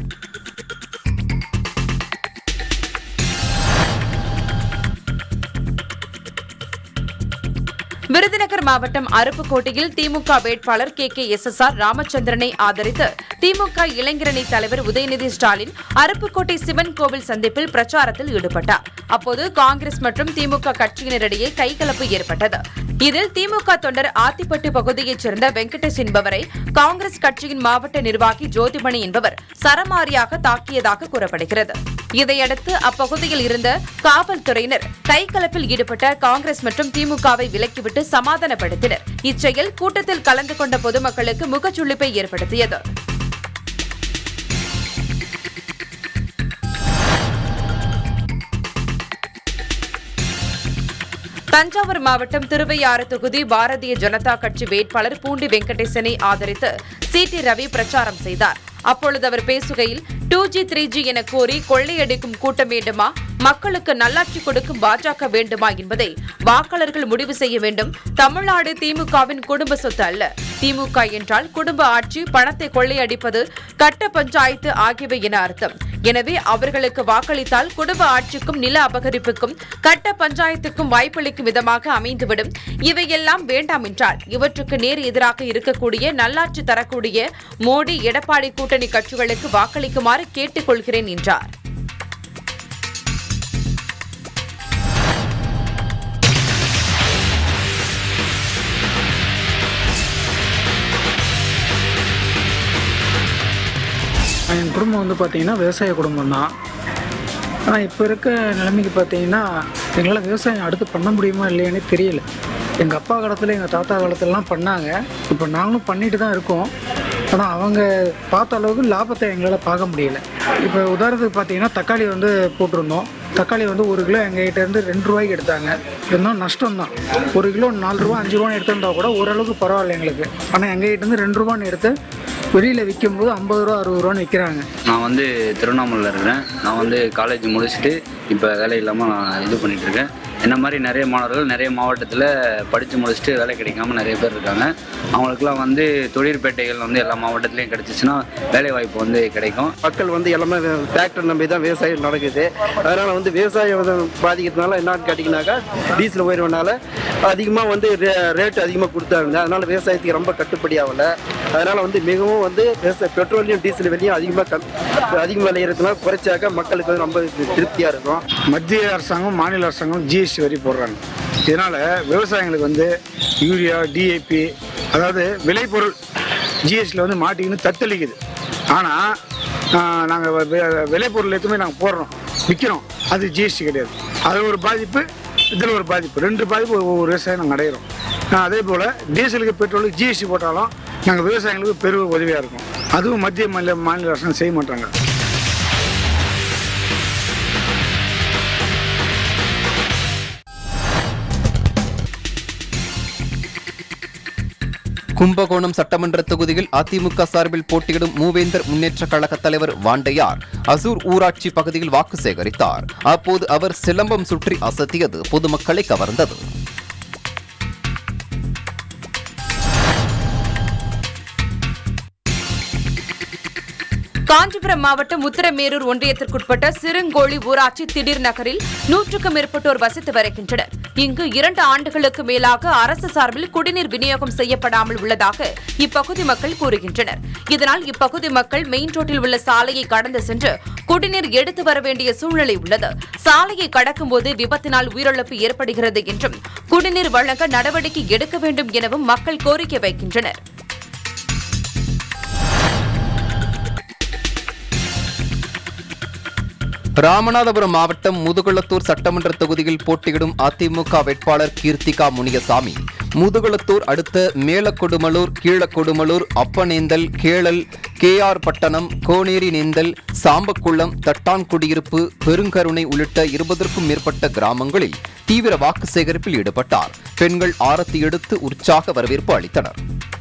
விருதுநகர் மாவட்டம் அருப்புக்கோட்டையில் திமுக வேட்பாளர் K K S S R ராமச்சந்திரனை ஆதரித்து திமுக இளைஞரணி தலைவர் உதயநிதி ஸ்டாலின் அருப்புக்கோட்டை சிவன் கோவில் சந்திப்பில் பிரச்சாரத்தில் ஈடுபட்டார் அப்போது காங்கிரஸ் மற்றும் திமுக கட்சியினரிடையே கைகலப்பு ஏற்பட்டது இதில் திமுக தொண்டர் ஆத்திப்பட்டு பகுதியைச் சேர்ந்த வெங்கடேஷ் என்பவரை காங்கிரஸ் கட்சியின் மாவட்ட நிர்வாகி ஜோதிமணி என்பவர் சரமாரியாக தாக்கியதாக கூறப்படுகிறது இதையடுத்து அப்பகுதியில் இருந்த காவல்துறையினர் கைகலப்பில் ஈடுபட்ட காங்கிரஸ் மற்றும் திமுகவை விலக்கிவிட்டு சமாதானப்படுத்தினர் இச்செயல் கூட்டத்தில் கலந்து கொண்ட பொதுமக்களுக்கு முகச்சுளிப்பை ஏற்படுத்தியது தஞ்சாவூர் மாவட்டம் திருவையாறு தொகுதி பாரதிய ஜனதா கட்சி வேட்பாளர் பூண்டி வெங்கடேசனை ஆதரித்து சி டி ரவி பிரச்சாரம் செய்தார் அப்பொழுது அவர் பேசுகையில் டூ ஜி த்ரீ ஜி என கோரி கொள்ளையடிக்கும் கூட்டம் வேண்டுமா மக்களுக்கு நல்லாட்சி கொடுக்கும் பாஜக வேண்டுமா என்பதை வாக்காளர்கள் முடிவு செய்ய வேண்டும் தமிழ்நாடு திமுகவின் குடும்ப சொத்து அல்ல திமுக என்றால் குடும்ப ஆட்சி பணத்தை கொள்ளையடிப்பது கட்ட பஞ்சாயத்து ஆகியவை என அர்த்தம் எனவே அவர்களுக்கு வாக்களித்தால் குடும்ப ஆட்சிக்கும் நில அபகரிப்புக்கும் கட்ட பஞ்சாயத்துக்கும் வாய்ப்பளிக்கும் விதமாக அமைந்துவிடும் இவையெல்லாம் வேண்டாம் என்றால் இவற்றுக்கு நேர் எதிராக இருக்கக்கூடிய நல்லாட்சி தரக்கூடிய மோடி எடப்பாடி கூட்டணி கட்சிகளுக்கு வாக்களிக்குமாறு கேட்டுக் கொள்கிறேன் என்றார் என் குடும்பம் வந்து பார்த்தீங்கன்னா விவசாய குடும்பம் தான் ஆனால் இப்போ இருக்க நிலைமைக்கு பார்த்தீங்கன்னா எங்களால் விவசாயம் அடுத்து பண்ண முடியுமா இல்லையானே தெரியல எங்கள் அப்பா காலத்தில் எங்கள் தாத்தா காலத்துலலாம் பண்ணாங்க இப்போ நாங்களும் பண்ணிட்டு தான் இருக்கோம் ஆனால் அவங்க பார்த்த அளவுக்கு லாபத்தை எங்களால் பார்க்க முடியல இப்போ உதாரணத்துக்கு பார்த்தீங்கன்னா தக்காளி வந்து போட்டிருந்தோம் தக்காளி வந்து ஒரு கிலோ எங்ககிட்ட இருந்து ரெண்டு ரூபாய்க்கு எடுத்தாங்க இருந்தாலும் நஷ்டம் தான் ஒரு கிலோ நாலு ரூபா அஞ்சு ரூபான்னு எடுத்திருந்தா கூட ஓரளவுக்கு பரவாயில்ல எங்களுக்கு ஆனால் எங்ககிட்ட இருந்து ரெண்டு ரூபான்னு எடுத்து வெளியில் விற்கும்போது ஐம்பது ரூபா அறுபது ரூபான்னு விற்கிறாங்க நான் வந்து திருவண்ணாமலையில் இருக்கிறேன் நான் வந்து காலேஜ் முடிச்சுட்டு இப்போ வேலை இல்லாமல் நான் இது பண்ணிட்டு இருக்கேன் என்ன மாதிரி நிறைய மாணவர்கள் நிறைய மாவட்டத்தில் படித்து முடிச்சுட்டு வேலை கிடைக்காம நிறைய பேர் இருக்காங்க அவங்களுக்குலாம் வந்து தொழிற்பேட்டைகள் வந்து எல்லா மாவட்டத்துலேயும் கிடச்சிச்சின்னா வேலை வாய்ப்பு வந்து கிடைக்கும் மக்கள் வந்து எல்லாமே டிராக்டர் நம்பி தான் விவசாயம் நடக்குது அதனால் வந்து விவசாயம் வந்து பாதிக்கிறதுனால என்னன்னு கேட்டிங்கனாக்கா டீசல் உயர்வுனால அதிகமாக வந்து ரேட் அதிகமாக கொடுத்தாங்க அதனால் விவசாயத்துக்கு ரொம்ப கட்டுப்படி ஆகலை அதனால் வந்து மிகவும் வந்து விவசாய பெட்ரோலையும் டீசல் விலையும் அதிகமாக கம் அதிகம் விளையிறதுனால குறைச்சாக்க மக்களுக்கு வந்து ரொம்ப திருப்தியாக இருக்கும் மத்திய அரசாங்கம் மாநில அரசாங்கம் ஜிஎஸ்டி வரி போடுறாங்க இதனால் விவசாயிகளுக்கு வந்து யூரியா டிஏபி அதாவது விளைபொருள் ஜிஎஸ்டியில் வந்து மாட்டிக்கின்னு தத்தளிக்குது ஆனால் நாங்கள் விளைபொருள் எதுவுமே நாங்கள் போடுறோம் விற்கிறோம் அது ஜிஎஸ்டி கிடையாது அது ஒரு பாதிப்பு இதில் ஒரு பாதிப்பு ரெண்டு பாதிப்பு ஒவ்வொரு விவசாயம் நாங்கள் அடையிறோம் அதே போல் டீசலுக்கு பெட்ரோலுக்கு ஜிஎஸ்டி போட்டாலும் நாங்கள் விவசாயிகளுக்கு பெரும் உதவியாக இருக்கும் அதுவும் மத்திய மாநில மாநில அரசாங்கம் செய்ய மாட்டாங்க கும்பகோணம் சட்டமன்ற தொகுதியில் அதிமுக சார்பில் போட்டியிடும் மூவேந்தர் முன்னேற்ற கழக தலைவர் வாண்டையார் அசூர் ஊராட்சி பகுதியில் வாக்கு சேகரித்தார் அப்போது அவர் சிலம்பம் சுற்றி அசத்தியது பொதுமக்களை கவர்ந்தது காஞ்சிபுரம் மாவட்டம் உத்தரமேரூர் ஒன்றியத்திற்குட்பட்ட சிறுங்கோழி ஊராட்சி திடீர் நகரில் நூற்றுக்கும் மேற்பட்டோர் வசித்து வருகின்றனர் இங்கு இரண்டு ஆண்டுகளுக்கு மேலாக அரசு சார்பில் குடிநீர் விநியோகம் செய்யப்படாமல் உள்ளதாக இப்பகுதி மக்கள் கூறுகின்றனர் இதனால் இப்பகுதி மக்கள் மெயின் ரோட்டில் உள்ள சாலையை கடந்து சென்று குடிநீர் எடுத்து வர வேண்டிய சூழ்நிலை உள்ளது சாலையை கடக்கும்போது விபத்தினால் உயிரிழப்பு ஏற்படுகிறது என்றும் குடிநீர் வழங்க நடவடிக்கை எடுக்க வேண்டும் எனவும் மக்கள் கோரிக்கை வைக்கின்றனர் ராமநாதபுரம் மாவட்டம் முதுகுளத்தூர் சட்டமன்ற தொகுதியில் போட்டியிடும் அதிமுக வேட்பாளர் கீர்த்திகா முனியசாமி முதுகுளத்தூர் அடுத்த மேலக்கொடுமலூர் கீழக்கொடுமலூர் அப்பனேந்தல் கேளல் கேஆர் பட்டணம் கோனேரி நேந்தல் சாம்பக்குளம் தட்டான்குடியிருப்பு பெருங்கருணை உள்ளிட்ட இருபதற்கும் மேற்பட்ட கிராமங்களில் தீவிர வாக்கு சேகரிப்பில் ஈடுபட்டார் பெண்கள் ஆரத்தி எடுத்து உற்சாக வரவேற்பு அளித்தனர்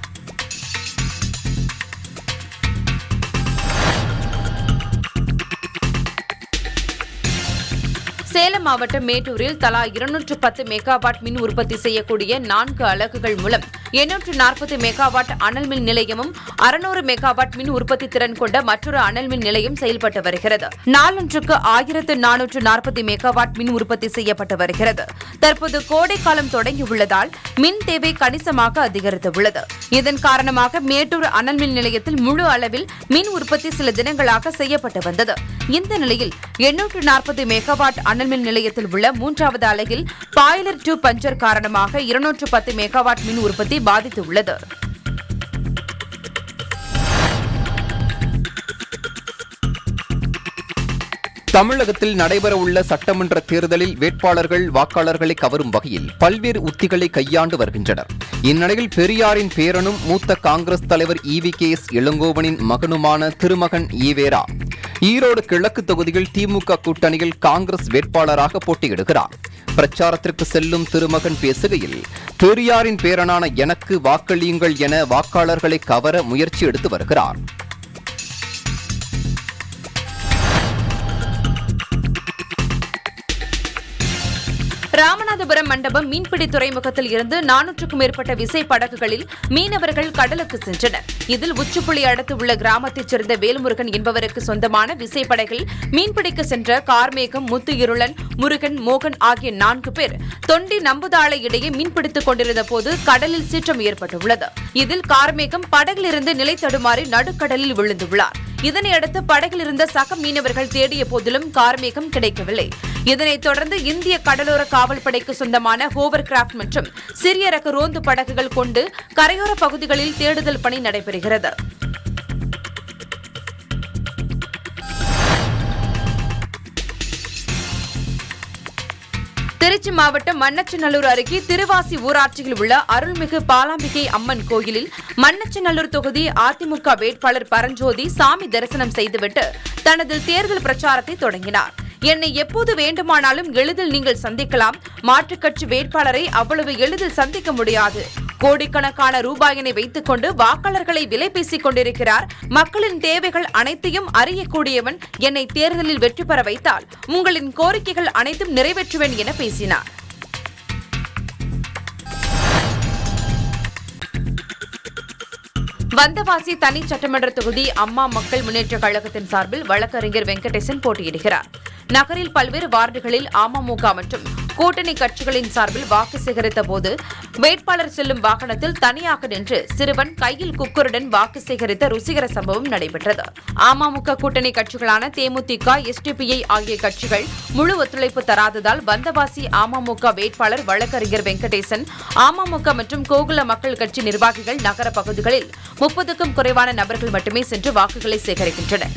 சேலம் மாவட்டம் மேட்டூரில் தலா இருநூற்று பத்து மெகாவாட் மின் உற்பத்தி செய்யக்கூடிய நான்கு அலகுகள் மூலம் எண்ணூற்று நாற்பது மெகாவாட் அனல் மின் நிலையமும் அறுநூறு மெகாவாட் மின் உற்பத்தி திறன் கொண்ட மற்றொரு அனல் மின் நிலையம் செயல்பட்டு வருகிறது நாளொன்றுக்கு ஆயிரத்து நானூற்று நாற்பது மெகாவாட் மின் உற்பத்தி செய்யப்பட்டு வருகிறது தற்போது கோடை காலம் தொடங்கியுள்ளதால் மின் தேவை கணிசமாக அதிகரித்துள்ளது இதன் காரணமாக மேட்டூர் அனல் மின் நிலையத்தில் முழு அளவில் மின் உற்பத்தி சில தினங்களாக செய்யப்பட்டு வந்தது இந்த நிலையில் எண்ணூற்று நாற்பது மெகாவாட் அனல் மின் நிலையத்தில் உள்ள மூன்றாவது அலகில் பாய்லர் டூ பஞ்சர் காரணமாக இருநூற்று பத்து மெகாவாட் மின் உற்பத்தி பாதித்துள்ளது தமிழகத்தில் நடைபெறவுள்ள சட்டமன்ற தேர்தலில் வேட்பாளர்கள் வாக்காளர்களை கவரும் வகையில் பல்வேறு உத்திகளை கையாண்டு வருகின்றனர் இந்நிலையில் பெரியாரின் பேரனும் மூத்த காங்கிரஸ் தலைவர் இவி கே எஸ் இளங்கோவனின் மகனுமான திருமகன் ஈவேரா ஈரோடு கிழக்கு தொகுதியில் திமுக கூட்டணியில் காங்கிரஸ் வேட்பாளராக போட்டியிடுகிறார் பிரச்சாரத்திற்கு செல்லும் திருமகன் பேசுகையில் பெரியாரின் பேரனான எனக்கு வாக்களியுங்கள் என வாக்காளர்களை கவர முயற்சி எடுத்து வருகிறார் ராமநாதபுரம் மண்டபம் மீன்பிடி துறைமுகத்தில் இருந்து நானூற்றுக்கும் மேற்பட்ட விசை படகுகளில் மீனவர்கள் கடலுக்கு சென்றனர் இதில் உச்சுப்புளி அடுத்து உள்ள கிராமத்தைச் சேர்ந்த வேல்முருகன் என்பவருக்கு சொந்தமான விசைப்படகில் மீன்பிடிக்க சென்ற கார்மேகம் முத்து இருளன் முருகன் மோகன் ஆகிய நான்கு பேர் தொண்டி நம்புதாளை இடையே மீன்பிடித்துக் கொண்டிருந்த போது கடலில் சீற்றம் ஏற்பட்டுள்ளது இதில் கார்மேகம் படகிலிருந்து நிலை தடுமாறி நடுக்கடலில் விழுந்துள்ளார் இதனையடுத்து படகில் இருந்த சக மீனவர்கள் தேடிய போதிலும் கார்மேகம் கிடைக்கவில்லை இதனைத் தொடர்ந்து இந்திய கடலோர காவல் படைக்கு சொந்தமான ஹோவர் கிராப்ட் மற்றும் சிறிய ரக ரோந்து படகுகள் கொண்டு கரையோர பகுதிகளில் தேடுதல் பணி நடைபெறுகிறது திருச்சி மாவட்டம் மண்ணச்சநல்லூர் அருகே திருவாசி ஊராட்சியில் உள்ள அருள்மிகு பாலாம்பிகை அம்மன் கோயிலில் மண்ணச்சநல்லூர் தொகுதி அதிமுக வேட்பாளர் பரஞ்சோதி சாமி தரிசனம் செய்துவிட்டு தனது தேர்தல் பிரச்சாரத்தை தொடங்கினார் என்னை எப்போது வேண்டுமானாலும் எளிதில் நீங்கள் சந்திக்கலாம் மாற்றுக் கட்சி வேட்பாளரை அவ்வளவு எளிதில் சந்திக்க முடியாது கோடிக்கணக்கான ரூபாயினை வைத்துக் கொண்டு வாக்காளர்களை விலை பேசிக் கொண்டிருக்கிறார் மக்களின் தேவைகள் அனைத்தையும் அறியக்கூடியவன் என்னை தேர்தலில் வெற்றி பெற வைத்தால் உங்களின் கோரிக்கைகள் அனைத்தும் நிறைவேற்றுவேன் என பேசினார் வந்தவாசி தனி சட்டமன்ற தொகுதி அம்மா மக்கள் முன்னேற்ற கழகத்தின் சார்பில் வழக்கறிஞர் வெங்கடேசன் போட்டியிடுகிறார் நகரில் பல்வேறு வார்டுகளில் அமமுக மற்றும் கூட்டணி கட்சிகளின் சார்பில் வாக்கு சேகரித்த போது வேட்பாளர் செல்லும் வாகனத்தில் தனியாக நின்று சிறுவன் கையில் குக்கருடன் வாக்கு சேகரித்த ருசிகர சம்பவம் நடைபெற்றது அமமுக கூட்டணி கட்சிகளான தேமுதிக எஸ்டிபிஐ ஆகிய கட்சிகள் முழு ஒத்துழைப்பு தராததால் வந்தவாசி அமமுக வேட்பாளர் வழக்கறிஞர் வெங்கடேசன் அமமுக மற்றும் கோகுல மக்கள் கட்சி நிர்வாகிகள் நகர பகுதிகளில் முப்பதுக்கும் குறைவான நபர்கள் மட்டுமே சென்று வாக்குகளை சேகரிக்கின்றனர்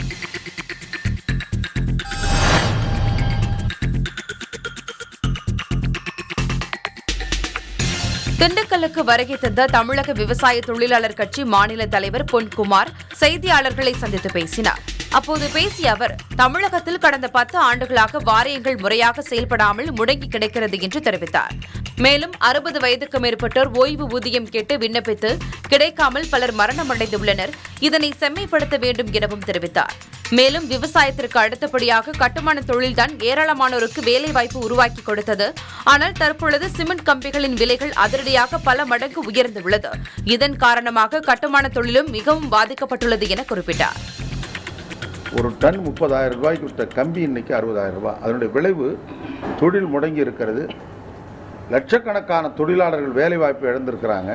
திண்டுக்கல்லுக்கு வருகை தந்த தமிழக விவசாய தொழிலாளர் கட்சி மாநில தலைவர் பொன்குமார் செய்தியாளர்களை சந்தித்து பேசினார் அப்போது பேசிய அவர் தமிழகத்தில் கடந்த பத்து ஆண்டுகளாக வாரியங்கள் முறையாக செயல்படாமல் முடங்கி கிடக்கிறது என்று தெரிவித்தார் மேலும் அறுபது வயதுக்கு மேற்பட்டோர் ஓய்வு ஊதியம் கேட்டு விண்ணப்பித்து கிடைக்காமல் பலர் மரணமடைந்துள்ளனர் இதனை செம்மைப்படுத்த வேண்டும் எனவும் தெரிவித்தார் மேலும் விவசாயத்திற்கு அடுத்தபடியாக கட்டுமான தொழில்தான் ஏராளமானோருக்கு வேலைவாய்ப்பு உருவாக்கி கொடுத்தது ஆனால் தற்பொழுது சிமெண்ட் கம்பிகளின் விலைகள் அதிரடியாக பல மடங்கு உயர்ந்துள்ளது இதன் காரணமாக கட்டுமான தொழிலும் மிகவும் பாதிக்கப்பட்டுள்ளது என குறிப்பிட்டார் ஒரு டன் முப்பதாயிரம் ரூபாய்க்கு விட்ட கம்பி இன்னைக்கு அறுபதாயிரம் ரூபாய் அதனுடைய விளைவு தொழில் முடங்கி இருக்கிறது லட்சக்கணக்கான தொழிலாளர்கள் வேலைவாய்ப்பு இழந்திருக்கிறாங்க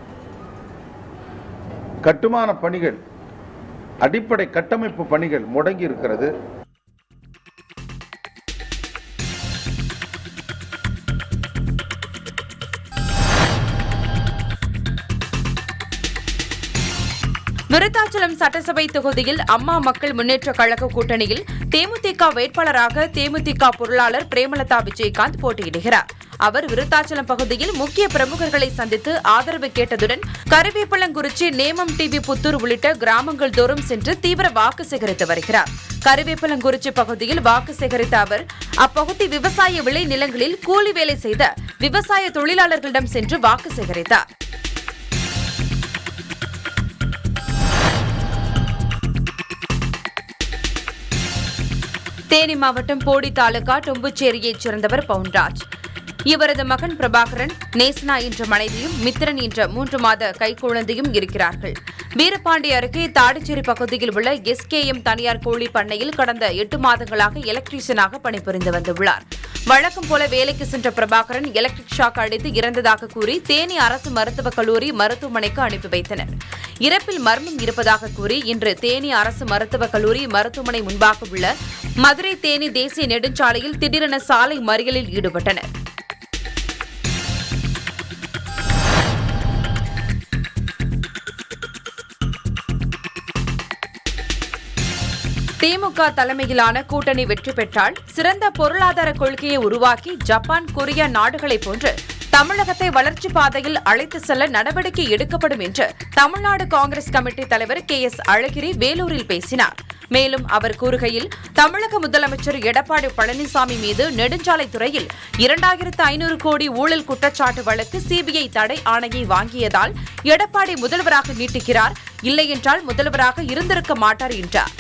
கட்டுமான பணிகள் அடிப்படை கட்டமைப்பு பணிகள் முடங்கி இருக்கிறது விருத்தாச்சலம் சட்டசபை தொகுதியில் அம்மா மக்கள் முன்னேற்ற கழக கூட்டணியில் தேமுதிக வேட்பாளராக தேமுதிக பொருளாளர் பிரேமலதா விஜயகாந்த் போட்டியிடுகிறார் அவர் விருத்தாச்சலம் பகுதியில் முக்கிய பிரமுகர்களை சந்தித்து ஆதரவு கேட்டதுடன் கருவேப்பளங்குறிச்சி நேமம் டிவி புத்தூர் உள்ளிட்ட கிராமங்கள் தோறும் சென்று தீவிர வாக்கு சேகரித்து வருகிறார் கருவேப்பளங்குறிச்சி பகுதியில் வாக்கு சேகரித்த அவர் அப்பகுதி விவசாய விளை நிலங்களில் கூலி வேலை செய்த விவசாய தொழிலாளர்களிடம் சென்று வாக்கு சேகரித்தார் தேனி மாவட்டம் போடி தாலுகா டொம்புச்சேரியைச் சேர்ந்தவர் பவுன்ராஜ் இவரது மகன் பிரபாகரன் நேசனா என்ற மனைவியும் மித்திரன் என்ற மூன்று மாத கைக்குழந்தையும் இருக்கிறார்கள் வீரபாண்டி அருகே தாடிச்சேரி பகுதியில் உள்ள எஸ்கேஎம் தனியார் கோழி பண்ணையில் கடந்த எட்டு மாதங்களாக எலக்ட்ரீஷியனாக பணிபுரிந்து வந்துள்ளார் வழக்கம் போல வேலைக்கு சென்ற பிரபாகரன் எலக்ட்ரிக் ஷாக் அடித்து இறந்ததாக கூறி தேனி அரசு மருத்துவக் கல்லூரி மருத்துவமனைக்கு அனுப்பி வைத்தனர் இறப்பில் மர்மம் இருப்பதாக கூறி இன்று தேனி அரசு மருத்துவக் கல்லூரி மருத்துவமனை முன்பாக உள்ள மதுரை தேனி தேசிய நெடுஞ்சாலையில் திடீரென சாலை மறியலில் ஈடுபட்டனர் திமுக தலைமையிலான கூட்டணி வெற்றி பெற்றால் சிறந்த பொருளாதார கொள்கையை உருவாக்கி ஜப்பான் கொரியா நாடுகளைப் போன்று தமிழகத்தை வளர்ச்சி பாதையில் அழைத்து செல்ல நடவடிக்கை எடுக்கப்படும் என்று தமிழ்நாடு காங்கிரஸ் கமிட்டி தலைவர் கே எஸ் அழகிரி வேலூரில் பேசினார் மேலும் அவர் கூறுகையில் தமிழக முதலமைச்சர் எடப்பாடி பழனிசாமி மீது நெடுஞ்சாலைத்துறையில் இரண்டாயிரத்து ஐநூறு கோடி ஊழல் குற்றச்சாட்டு வழக்கு சிபிஐ தடை ஆணையை வாங்கியதால் எடப்பாடி முதல்வராக நீட்டுகிறார் இல்லையென்றால் முதல்வராக இருந்திருக்க மாட்டார் என்றார்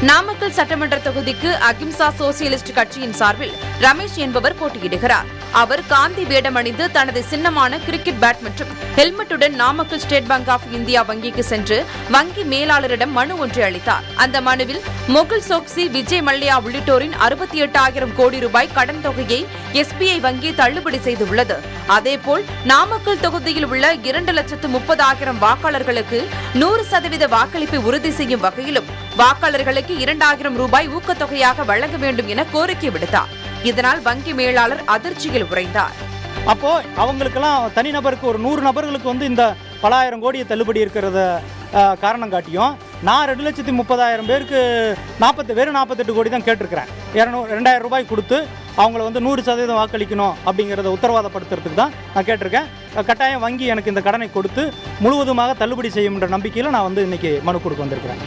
நாமக்கல் சட்டமன்ற தொகுதிக்கு அகிம்சா சோசியலிஸ்ட் கட்சியின் சார்பில் ரமேஷ் என்பவர் போட்டியிடுகிறார் அவர் காந்தி வேடம் அணிந்து தனது சின்னமான கிரிக்கெட் பேட் மற்றும் ஹெல்மெட்டுடன் Namakkal State Bank of India வங்கிக்கு சென்று வங்கி மேலாளரிடம் மனு ஒன்றை அளித்தார் அந்த மனுவில் முகுல் சோக்சி விஜய் மல்லையா உள்ளிட்டோரின் அறுபத்தி எட்டாயிரம் கோடி ரூபாய் கடன் தொகையை எஸ்பிஐ வங்கி தள்ளுபடி செய்துள்ளது அதேபோல் நாமக்கல் தொகுதியில் உள்ள இரண்டு லட்சத்து முப்பதாயிரம் வாக்காளர்களுக்கு நூறு சதவீத வாக்களிப்பை உறுதி செய்யும் வகையிலும் வாக்காளர்களுக்கு இரண்டாயிரம் ரூபாய் ஊக்கத்தொகையாக வழங்க வேண்டும் என கோரிக்கை விடுத்தார் இதனால் வங்கி மேலாளர் அதிர்ச்சியில் உறைந்தார் அப்போ அவங்களுக்கெல்லாம் தனிநபருக்கு ஒரு நூறு நபர்களுக்கு வந்து இந்த பலாயிரம் கோடியை தள்ளுபடி இருக்கிறத அஹ், காரணம் காட்டியும் நான் ரெண்டு லட்சத்தி முப்பதாயிரம் பேருக்கு நாற்பத்தி வெறும் நாற்பத்தெட்டு கோடி தான் கேட்டிருக்கிறேன் இரநூறு ரெண்டாயிரம் ரூபாய் கொடுத்து அவங்கள வந்து நூறு சதவீதம் வாக்களிக்கணும் அப்படிங்கிறத உத்தரவாதப்படுத்துறதுக்கு தான் நான் கேட்டிருக்கேன் அஹ், கட்டாயம் வங்கி எனக்கு இந்த கடனை கொடுத்து முழுவதுமாக தள்ளுபடி செய்யும்ன்ற நம்பிக்கையில் நான் வந்து இன்னைக்கு மனு கொடுக்க வந்திருக்கிறேன்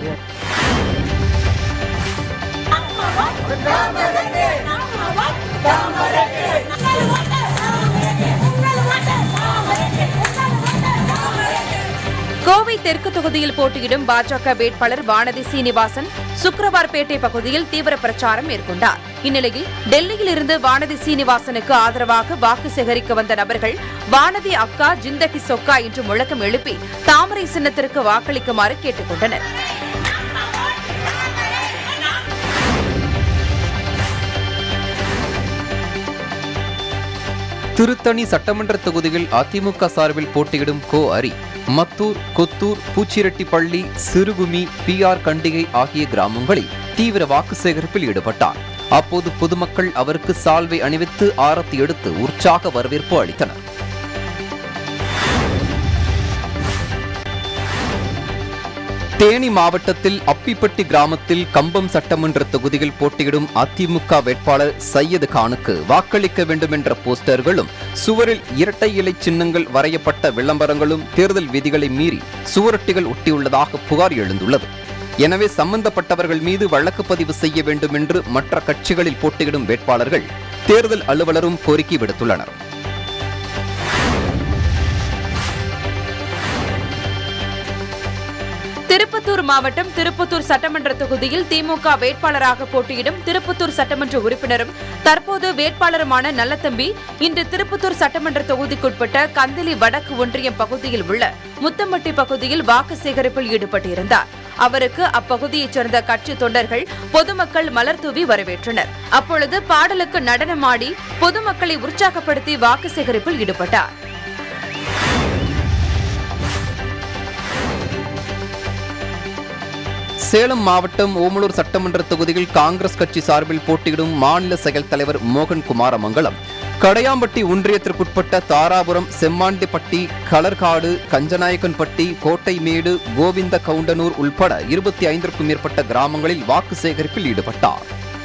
கோவை தெற்கு தொகுதியில் போட்டியிடும் பாஜக வேட்பாளர் வானதி சீனிவாசன் சுக்கரவார்பேட்டை பகுதியில் தீவிர பிரச்சாரம் மேற்கொண்டார் இந்நிலையில் டெல்லியில் இருந்து வானதி சீனிவாசனுக்கு ஆதரவாக வாக்கு சேகரிக்க வந்த நபர்கள் வானதி அக்கா ஜிந்தகி சொக்கா என்று முழக்கம் எழுப்பி தாமரை சின்னத்திற்கு வாக்களிக்குமாறு கேட்டுக் கொண்டனர் திருத்தணி சட்டமன்ற தொகுதியில் அதிமுக சார்பில் போட்டியிடும் கோ அரி மத்தூர் கொத்தூர் பூச்சிரெட்டிப்பள்ளி சிறுகுமி பி ஆர் கண்டிகை ஆகிய கிராமங்களில் தீவிர வாக்கு சேகரிப்பில் ஈடுபட்டார் அப்போது பொதுமக்கள் அவருக்கு சால்வை அணிவித்து ஆரத்தி எடுத்து உற்சாக வரவேற்பு அளித்தனர் தேனி மாவட்டத்தில் அப்பிப்பட்டி கிராமத்தில் கம்பம் சட்டமன்ற தொகுதியில் போட்டியிடும் அதிமுக வேட்பாளர் சையது கானுக்கு வாக்களிக்க வேண்டும் என்ற போஸ்டர்களும் சுவரில் இரட்டை இலை சின்னங்கள் வரையப்பட்ட விளம்பரங்களும் தேர்தல் விதிகளை மீறி சுவரொட்டிகள் ஒட்டியுள்ளதாக புகார் எழுந்துள்ளது எனவே சம்பந்தப்பட்டவர்கள் மீது வழக்கு பதிவு செய்ய வேண்டும் என்று மற்ற கட்சிகளில் போட்டியிடும் வேட்பாளர்கள் தேர்தல் அலுவலரும் கோரிக்கை விடுத்துள்ளனர் திருப்பத்தூர் மாவட்டம் திருப்பத்தூர் சட்டமன்ற தொகுதியில் திமுக வேட்பாளராக போட்டியிடும் திருப்பத்தூர் சட்டமன்ற உறுப்பினரும் தற்போது வேட்பாளருமான நல்லதம்பி இன்று திருப்பத்தூர் சட்டமன்ற தொகுதிக்குட்பட்ட கந்திலி வடக்கு ஒன்றியம் பகுதியில் உள்ள முத்தம்பட்டி பகுதியில் வாக்கு சேகரிப்பில் ஈடுபட்டிருந்தார் அவருக்கு அப்பகுதியைச் சேர்ந்த கட்சி தொண்டர்கள் பொதுமக்கள் மலர் தூவி வரவேற்றனர் அப்பொழுது பாடலுக்கு நடனமாடி பொதுமக்களை உற்சாகப்படுத்தி வாக்கு சேகரிப்பில் ஈடுபட்டார் சேலம் மாவட்டம் ஓமலூர் சட்டமன்ற தொகுதியில் காங்கிரஸ் கட்சி சார்பில் போட்டியிடும் மாநில செயல் தலைவர் மோகன் குமாரமங்கலம் கடையாம்பட்டி ஒன்றியத்திற்குட்பட்ட தாராபுரம் செம்மாண்டிப்பட்டி களர்காடு கஞ்சநாயக்கன்பட்டி கோட்டைமேடு கோவிந்த கவுண்டனூர் உள்பட இருபத்தி ஐந்திற்கும் மேற்பட்ட கிராமங்களில் வாக்கு சேகரிப்பில் ஈடுபட்டார்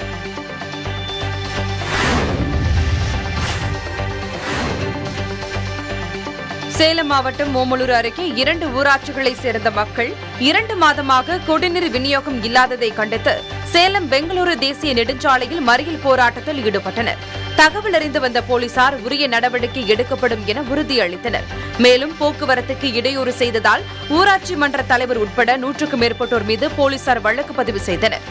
சேலம் மாவட்டம் ஓமலூர் அருகே இரண்டு ஊராட்சிகளைச் சேர்ந்த மக்கள் இரண்டு மாதமாக குடிநீர் விநியோகம் இல்லாததை கண்டித்து சேலம் பெங்களூரு தேசிய நெடுஞ்சாலையில் மறியல் போராட்டத்தில் ஈடுபட்டனர் தகவல் அறிந்து வந்த போலீசார் உரிய நடவடிக்கை எடுக்கப்படும் என உறுதியளித்தனர் மேலும் போக்குவரத்துக்கு இடையூறு செய்ததால் ஊராட்சி மன்ற தலைவர் உட்பட நூற்றுக்கும் மேற்பட்டோர் மீது போலீசார் வழக்கு பதிவு செய்தனர்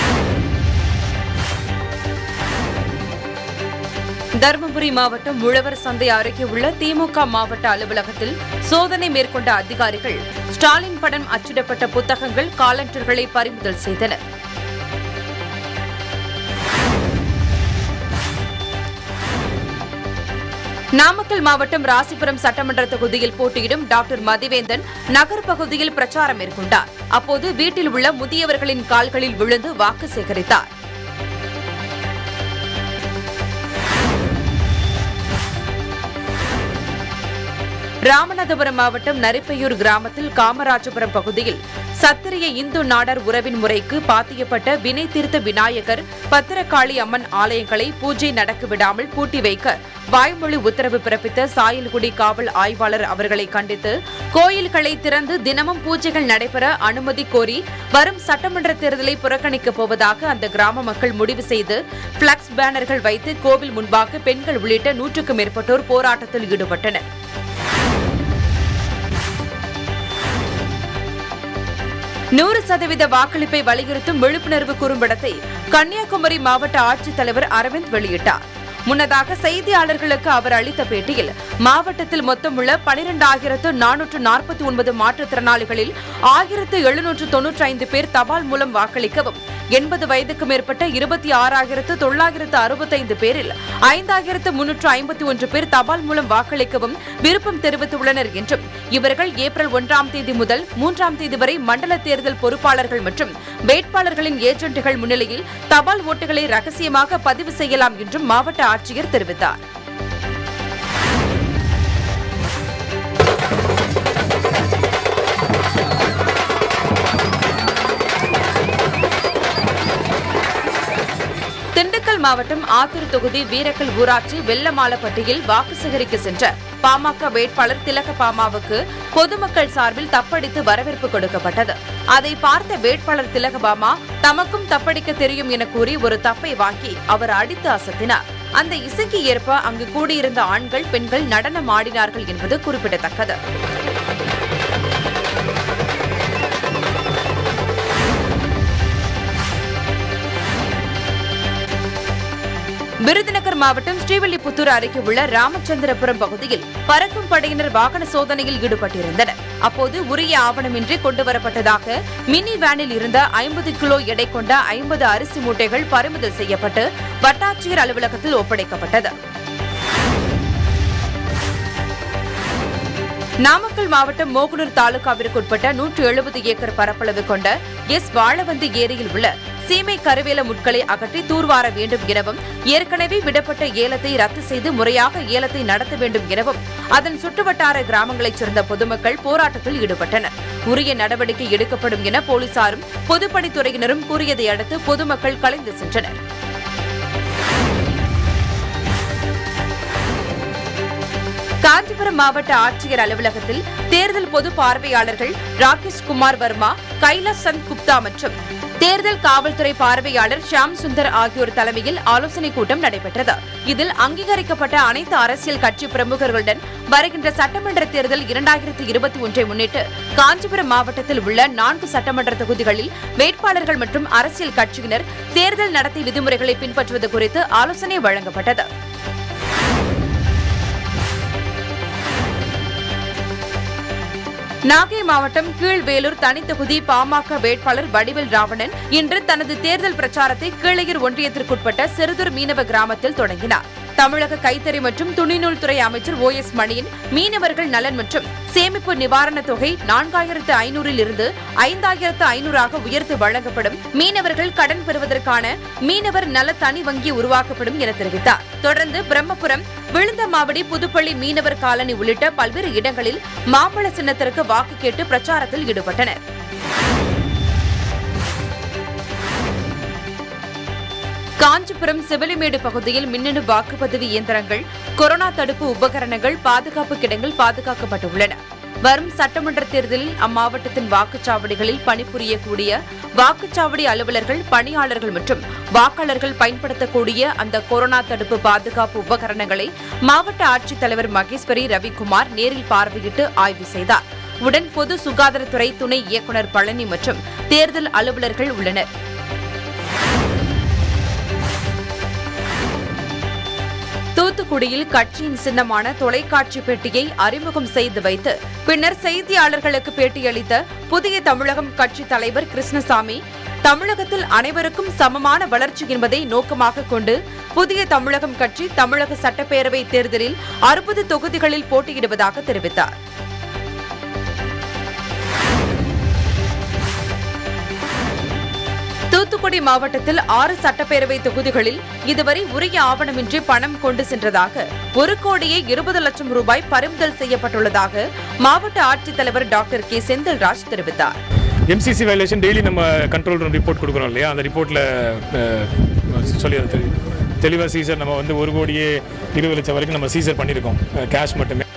தருமபுரி மாவட்டம் உழவர் சந்தை அருகே உள்ள திமுக மாவட்ட அலுவலகத்தில் சோதனை மேற்கொண்ட அதிகாரிகள் ஸ்டாலின் படம் அச்சிடப்பட்ட புத்தகங்கள் காலண்டர்களை பறிமுதல் செய்தனர் நாமக்கல் மாவட்டம் ராசிபுரம் சட்டமன்ற தொகுதியில் போட்டியிடும் டாக்டர் மதிவேந்தன் நகர் பகுதியில் பிரச்சாரம் மேற்கொண்டார் அப்போது வீட்டில் உள்ள முதியவர்களின் கால்களில் விழுந்து வாக்கு சேகரித்தார் ராமநாதபுரம் மாவட்டம் நரிப்பையூர் கிராமத்தில் காமராஜபுரம் பகுதியில் சத்திரிய இந்து நாடர் உறவின் முறைக்கு பாத்தியப்பட்ட வினை தீர்த்த விநாயகர் பத்திரகாளி அம்மன் ஆலயங்களை பூஜை நடக்க விடாமல் பூட்டி வைக்க வாய்மொழி உத்தரவு பிறப்பித்த சாயல்குடி காவல் ஆய்வாளர் அவர்களை கண்டித்து கோயில்களை திறந்து தினமும் பூஜைகள் நடைபெற அனுமதி கோரி வரும் சட்டமன்ற தேர்தலை புறக்கணிக்கப் போவதாக அந்த கிராம மக்கள் முடிவு செய்து பிளக்ஸ் பேனர்கள் வைத்து கோவில் முன்பாக பெண்கள் உள்ளிட்ட நூற்றுக்கும் மேற்பட்டோர் போராட்டத்தில் ஈடுபட்டனர் நூறு சதவீத வாக்களிப்பை வலியுறுத்தும் விழிப்புணர்வு குறும்படத்தை கன்னியாகுமரி மாவட்ட ஆட்சித்தலைவர் அரவிந்த் வெளியிட்டார் முன்னதாக செய்தியாளர்களுக்கு அவர் அளித்த பேட்டியில் மாவட்டத்தில் மொத்தம் உள்ள பனிரெண்டாயிரத்து நானூற்று நாற்பத்தி ஒன்பது மாற்றுத்திறனாளிகளில் ஆயிரத்து எழுநூற்று தொன்னூற்றி ஐந்து பேர் தபால் மூலம் வாக்களிக்கவும் எண்பது வயதுக்கு மேற்பட்ட இருபத்தி ஆறாயிரத்து தொள்ளாயிரத்து அறுபத்தைந்து பேரில் ஐந்தாயிரத்து முன்னூற்று ஐம்பத்தி ஒன்று பேர் தபால் மூலம் வாக்களிக்கவும் விருப்பம் தெரிவித்துள்ளனர் என்றும் இவர்கள் ஏப்ரல் ஒன்றாம் தேதி முதல் மூன்றாம் தேதி வரை மண்டல தேர்தல் பொறுப்பாளர்கள் மற்றும் வேட்பாளர்களின் ஏஜென்ட்டுகள் முன்னிலையில் தபால் ஓட்டுகளை ரகசியமாக பதிவு செய்யலாம் என்றும் மாவட்ட ஆட்சியர் தெரிவித்தார் திண்டுக்கல் மாவட்டம் ஆத்தூர் தொகுதி வீரக்கல் ஊராட்சி வெள்ளமாலப்பட்டியில் வாக்கு சேகரிக்க சென்ற பாமக வேட்பாளர் திலக பாமாவுக்கு பொதுமக்கள் சார்பில் தப்படித்து வரவேற்பு கொடுக்கப்பட்டது அதை பார்த்த வேட்பாளர் திலகபாமா தமக்கும் தப்படிக்க தெரியும் என கூறி ஒரு தப்பை வாங்கி அவர் அடித்து அசத்தினார் அந்த இசைக்கு ஏற்ப அங்கு கூடியிருந்த ஆண்கள் பெண்கள் நடனம் ஆடினார்கள் என்பது குறிப்பிடத்தக்கது விருதுநகர் மாவட்டம் ஸ்ரீவில்லிபுத்தூர் அருகே உள்ள ராமச்சந்திரபுரம் பகுதியில் பறக்கும் படையினர் வாகன சோதனையில் ஈடுபட்டிருந்தனர் அப்போது உரிய ஆவணமின்றி கொண்டுவரப்பட்டதாக மினி வேனில் இருந்த ஐம்பது கிலோ எடை கொண்ட ஐம்பது அரிசி மூட்டைகள் பறிமுதல் செய்யப்பட்டு வட்டாட்சியர் அலுவலகத்தில் ஒப்படைக்கப்பட்டது நாமக்கல் மாவட்டம் மோகனூர் தாலுகாவிற்கு உட்பட்ட நூற்று எழுபது ஏக்கர் பரப்பளவு கொண்ட எஸ் வாழவந்தி ஏரியில் உள்ள சீமை கருவேல முட்களை அகற்றி தூர்வார வேண்டும் எனவும் ஏற்கனவே விடப்பட்ட ஏலத்தை ரத்து செய்து முறையாக ஏலத்தை நடத்த வேண்டும் எனவும் அதன் சுற்றுவட்டார கிராமங்களைச் சேர்ந்த பொதுமக்கள் போராட்டத்தில் ஈடுபட்டனர் உரிய நடவடிக்கை எடுக்கப்படும் என போலீசாரும் பொதுப்பணித்துறையினரும் கூறியதை அடுத்து பொதுமக்கள் கலைந்து சென்றனர் காஞ்சிபுரம் மாவட்ட ஆட்சியர் அலுவலகத்தில் தேர்தல் பொது பார்வையாளர்கள் ராகேஷ் குமார் வர்மா கைலாஷ் சந்த் குப்தா மற்றும் தேர்தல் காவல்துறை பார்வையாளர் ஷியாம் சுந்தர் ஆகியோர் தலைமையில் ஆலோசனைக் கூட்டம் நடைபெற்றது இதில் அங்கீகரிக்கப்பட்ட அனைத்து அரசியல் கட்சி பிரமுகர்களுடன் வருகின்ற சட்டமன்ற தேர்தல் இரண்டாயிரத்து இருபத்தி ஒன்றை முன்னிட்டு காஞ்சிபுரம் மாவட்டத்தில் உள்ள நான்கு சட்டமன்ற தொகுதிகளில் வேட்பாளர்கள் மற்றும் அரசியல் கட்சியினர் தேர்தல் நடத்தை விதிமுறைகளை பின்பற்றுவது குறித்து ஆலோசனை வழங்கப்பட்டது நாகை மாவட்டம் கீழ்வேலூர் தனித்தொகுதி பாமக வேட்பாளர் வடிவேல் ராவணன் இன்று தனது தேர்தல் பிரச்சாரத்தை கீழையூர் ஒன்றியத்திற்குட்பட்ட சிறுதூர் மீனவ கிராமத்தில் தொடங்கினார் தமிழக கைத்தறி மற்றும் துணிநூல் துறை அமைச்சர் ஓ எஸ் மணியன் மீனவர்கள் நலன் மற்றும் சேமிப்பு நிவாரணத் தொகை நான்காயிரத்து ஐநூறில் இருந்து ஐந்தாயிரத்து ஐநூறாக உயர்த்தி வழங்கப்படும் மீனவர்கள் கடன் பெறுவதற்கான மீனவர் நல தனி வங்கி உருவாக்கப்படும் என தெரிவித்தார் தொடர்ந்து பிரம்மபுரம் விழுந்தமாவடி புதுப்பள்ளி மீனவர் காலனி உள்ளிட்ட பல்வேறு இடங்களில் மாம்பழ சின்னத்திற்கு வாக்கு கேட்டு பிரச்சாரத்தில் ஈடுபட்டனர் காஞ்சிபுரம் சிவலிமேடு பகுதியில் மின்னணு வாக்குப்பதிவு இயந்திரங்கள் கொரோனா தடுப்பு உபகரணங்கள் பாதுகாப்பு கிடங்கில் பாதுகாக்கப்பட்டுள்ளன வரும் சட்டமன்ற தேர்தலில் அம்மாவட்டத்தின் வாக்குச்சாவடிகளில் பணிபுரியக்கூடிய வாக்குச்சாவடி அலுவலர்கள் பணியாளர்கள் மற்றும் வாக்காளர்கள் பயன்படுத்தக்கூடிய அந்த கொரோனா தடுப்பு பாதுகாப்பு உபகரணங்களை மாவட்ட ஆட்சித்தலைவர் மகேஸ்வரி ரவிக்குமார் நேரில் பார்வையிட்டு ஆய்வு செய்தார் உடன் பொது சுகாதாரத்துறை துணை இயக்குநர் பழனி மற்றும் தேர்தல் அலுவலர்கள் உள்ளனர் தூத்துக்குடியில் கட்சியின் சின்னமான தொலைக்காட்சி பெட்டியை அறிமுகம் செய்து வைத்து பின்னர் செய்தியாளர்களுக்கு பேட்டியளித்த புதிய தமிழகம் கட்சி தலைவர் கிருஷ்ணசாமி தமிழகத்தில் அனைவருக்கும் சமமான வளர்ச்சி என்பதை நோக்கமாக கொண்டு புதிய தமிழகம் கட்சி தமிழக சட்டப்பேரவை தேர்தலில் அறுபது தொகுதிகளில் போட்டியிடுவதாக தெரிவித்தார் தூத்துக்குடி மாவட்டத்தில் ஆறு சட்டப்பேரவை தொகுதிகளில் இதுவரை உரிய ஆவணமின்றி பணம் கொண்டு சென்றதாக ஒரு கோடியே இருபது லட்சம் ரூபாய் பறிமுதல் செய்யப்பட்டுள்ளதாக மாவட்ட ஆட்சித்தலைவர் டாக்டர் கே செந்தில்ராஜ் தெரிவித்தார் எம்சிசி வயலேஷன் டெய்லி நம்ம கண்ட்ரோல் ரூம் ரிப்போர்ட் கொடுக்குறோம் இல்லையா அந்த ரிப்போர்ட்டில் சொல்லி தெளிவாக சீசர் நம்ம வந்து ஒரு கோடியே இருபது லட்சம் வரைக்கும் நம்ம சீசர் பண்ணியிருக்கோம் கேஷ் மட்டுமே